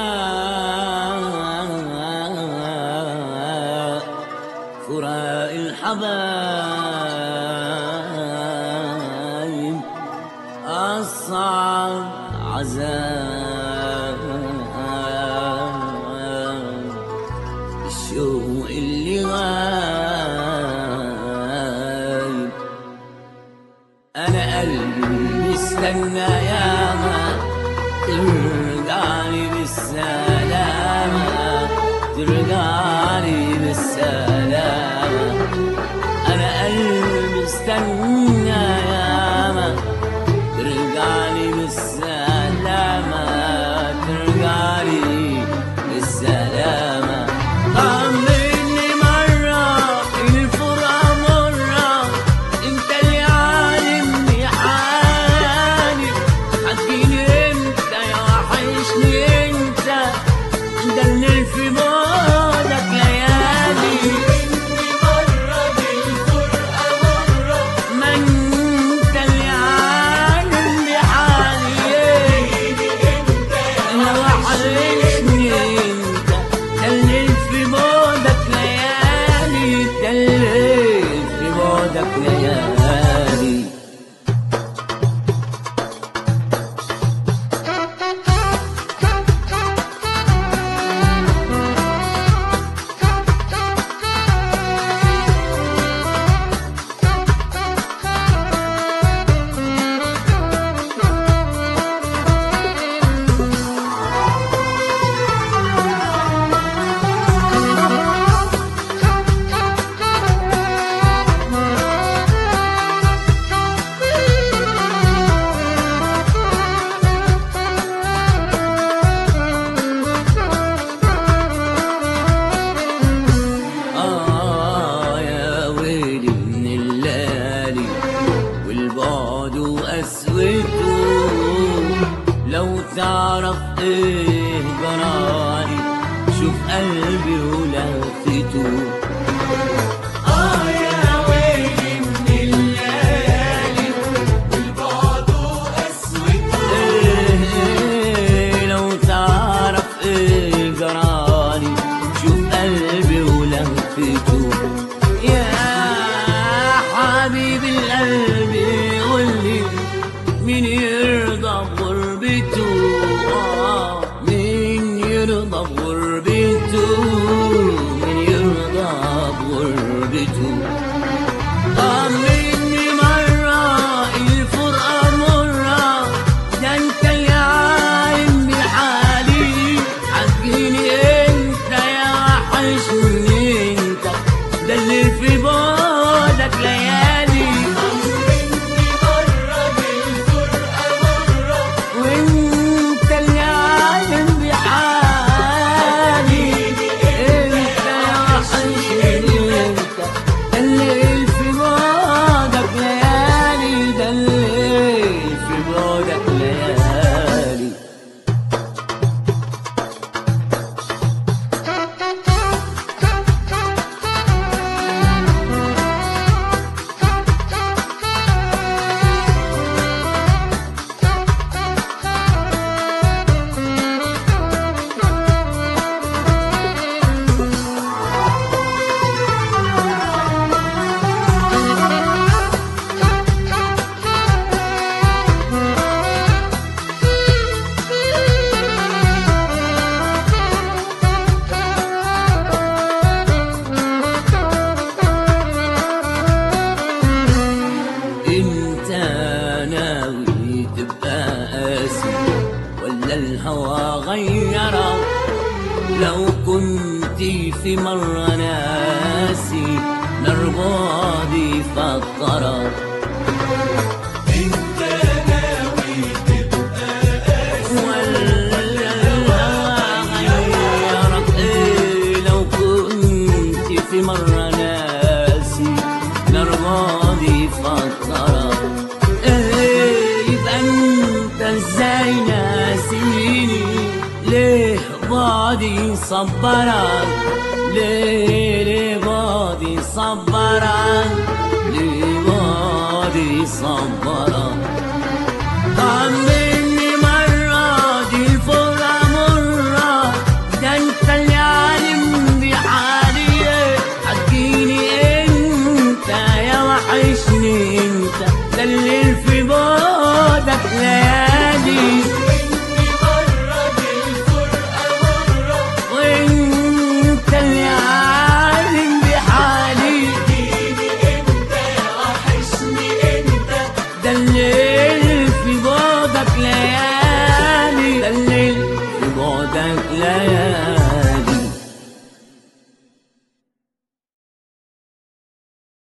فراق الحبايب أصعب عذاب الشوق اللي غايب أنا قلبي مستنى ياما ترجعلي بالسلامة ترجعلي بالسلامة أنا قلبي مستنى ياما ترجعلي بالسلامة ترجعلي بالسلامة طمني مرة الفرقة مرة انت اللي عالمني حالي هتجيني امتى يا وحشني انت ده اللي في بعدك ليالي ما انت اللي عالمني حالي انا وحشني انت ده اللي في بعدك ليالي ده اللي في بعدك ليالي آه يا ويلي من الليالي والبعد وقسوته لو تعرف ايه جرالي شوف قلبي ولهفته آه يا ويلي من الليالي والبعد وقسوته إيه لو تعرف ايه جرالي شوف قلبي ولهفته يا حبيب القلب قولي مين يرضى بغربته آه، مين يرضى بغربته مين يرضى بغربته طمني مرة الفرقة مرة ده انت اللي عالم بحالي حكيني انت يا وحشني انت ده اللي في بعدك ليالي وانت اللي عالم بحالي انت يا وحشني انت ده اللي في بعدك ليالي ده اللي في بعدك ليالي انت ناوي تبقى قاسي ولا الهوى غيرك لو كنت في مرة ناسي نرباضي فكرك ولا الهوى غيرك إيه لو كنت في مرة ناسي نرمادي فكرك ايه يبقى انت ازاي ناسيني ليه بعدي صبرك ليه ليه بعدي صبرك ليه بعدي صبرك طمني مرة دي الفرقة مرة الليالي